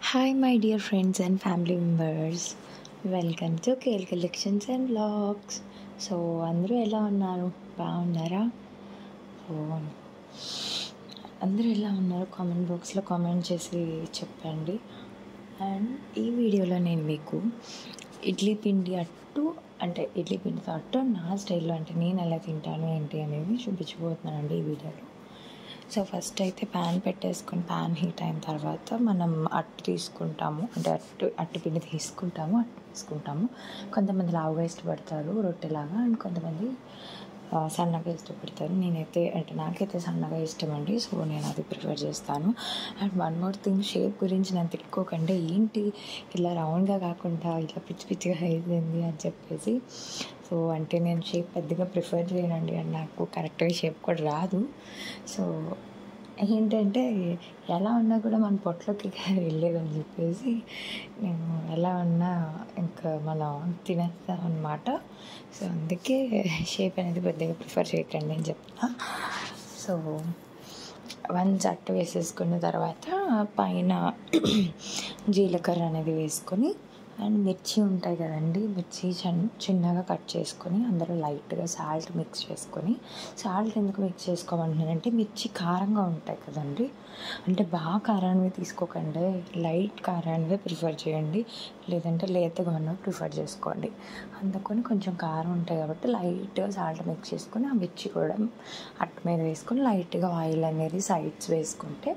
hi my dear friends and family members welcome to Kale collections and blogs so అందరూ ఎలా ఉన్నారు బాగున్నారా so అందరూ ఎలా ఉన్నారు కామెంట్ బాక్స్లో కామెంట్ చేసి చెప్పండి అండ్ ఈ వీడియోలో నేను మీకు ఇడ్లీ పిండి అట్టు అంటే ఇడ్లీ పిండితో అట్టు నా స్టైల్లో అంటే నేను ఎలా తింటాను ఏంటి అనేది చూపించబోతున్నానండి ఈ వీడియోలో సో ఫస్ట్ అయితే ప్యాన్ పెట్టేసుకొని ప్యాన్ హీట్ అయిన తర్వాత మనం అట్టు తీసుకుంటాము అంటే అట్టు అట్టు పిండి తీసుకుంటాము అట్టు తీసుకుంటాము కొంతమంది లావుగా ఇష్టపడతారు రొట్టెలాగా అండ్ కొంతమంది ఆ, సన్నగా ఇష్టపడతారు నేనైతే అంటే నాకైతే సన్నగా ఇష్టం అండి సో నేను అది ప్రిఫర్ చేస్తాను and one more thing shape గురించి నేను తిట్టుకోకండి ఏంటి ఇలా రౌండ్గా కాకుండా ఇలా పిచ్చి పిచ్చిగా అయిపోయింది అని చెప్పేసి సో అంటే నేను షేప్ పెద్దగా ప్రిఫర్ చేయనండి అండ్ నాకు కరెక్ట్గా షేప్ కూడా రాదు సో ఏంటంటే ఎలా ఉన్నా కూడా మన పొట్లోకి వెళ్ళేదని చెప్పేసి నేను ఎలా ఉన్నా ఇంకా మనం తినేస్తాం అనమాట సో అందుకే షేప్ అనేది పెద్దగా ప్రిఫర్ చేయకండి అని చెప్తున్నా సో వన్స్ అట్టు వేసేసుకున్న తర్వాత పైన జీలకర్ర అనేది వేసుకొని అండ్ మిర్చి ఉంటాయి కదండి మిర్చి చిన్ చిన్నగా కట్ చేసుకొని అందులో లైట్గా సాల్ట్ మిక్స్ చేసుకొని సాల్ట్ ఎందుకు మిక్స్ చేసుకోమంటున్నానంటే మిర్చి కారంగా ఉంటాయి కదండి అంటే బాగా కారానివి తీసుకోకండి లైట్ కారానివే ప్రిఫర్ చేయండి లేదంటే లేతగా ఉన్నవి ప్రిఫర్ చేసుకోండి అందుకని కొంచెం కారం ఉంటాయి కాబట్టి లైట్గా సాల్ట్ మిక్స్ చేసుకొని ఆ మిర్చి కూడా అట్టు మీద వేసుకొని లైట్గా ఆయిల్ అనేది సైడ్స్ వేసుకుంటే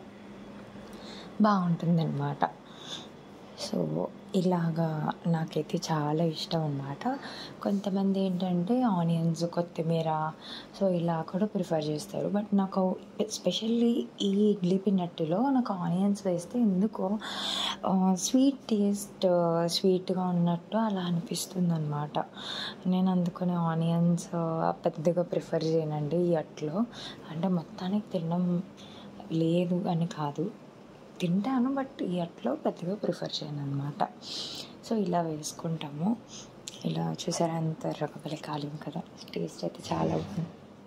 బాగుంటుందన్నమాట సో ఇలాగా నాకైతే చాలా ఇష్టం అన్నమాట కొంతమంది ఏంటంటే ఆనియన్స్ కొత్తిమీర సో ఇలా కూడా ప్రిఫర్ చేస్తారు బట్ నాకు ఎస్పెషల్లీ ఈ ఇడ్లీ పిన్నట్టులో నాకు ఆనియన్స్ వేస్తే ఎందుకో స్వీట్ టేస్ట్ స్వీట్గా ఉన్నట్టు అలా అనిపిస్తుంది అనమాట నేను అందుకని ఆనియన్స్ పెద్దగా ప్రిఫర్ చేయనండి ఈ అట్లో అంటే మొత్తానికి తినడం లేదు అని కాదు తింటాను బట్ ఈ అట్లో పెద్దగా ప్రిఫర్ చేయను అనమాట సో ఇలా వేసుకుంటాము ఇలా చూసారా అంత రకబలి కాలం కదా టేస్ట్ అయితే చాలా బాగుంది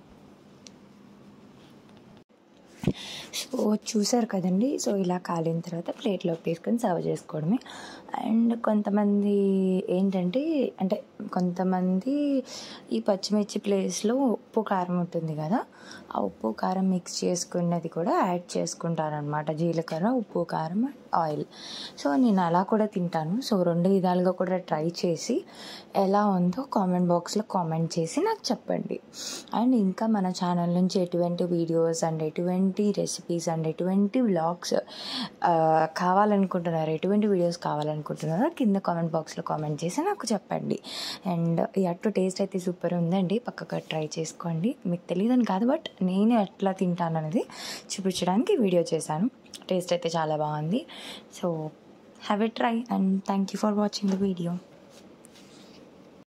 సో చూసారు కదండి సో ఇలా కాలిన తర్వాత ప్లేట్లోకి తీసుకొని సర్వ్ చేసుకోవడమే అండ్ కొంతమంది ఏంటంటే అంటే కొంతమంది ఈ పచ్చిమిర్చి ప్లేస్లో ఉప్పు కారం ఉంటుంది కదా ఆ ఉప్పు కారం మిక్స్ చేసుకున్నది కూడా యాడ్ చేసుకుంటారనమాట జీలకర్ర ఉప్పు కారం ఆయిల్ సో నేను అలా కూడా తింటాను సో రెండు విధాలుగా కూడా ట్రై చేసి ఎలా ఉందో కామెంట్ బాక్స్లో కామెంట్ చేసి నాకు చెప్పండి అండ్ ఇంకా మన ఛానల్ నుంచి ఎటువంటి వీడియోస్ అండ్ ఎటువంటి రెసిపీస్ అండ్ ఎటువంటి వ్లాగ్స్ కావాలనుకుంటున్నారు ఎటువంటి వీడియోస్ కావాలనుకుంటున్నారో కింద కామెంట్ బాక్స్లో కామెంట్ చేసి నాకు చెప్పండి అండ్ ఈ అట్టు టేస్ట్ అయితే సూపర్ ఉందండి పక్కగా ట్రై చేసుకోండి మీకు తెలియదని కాదు బట్ నేను ఎట్లా తింటాను అనేది చూపించడానికి వీడియో చేశాను టేస్ట్ అయితే చాలా బాగుంది so have a try and thank you for watching the video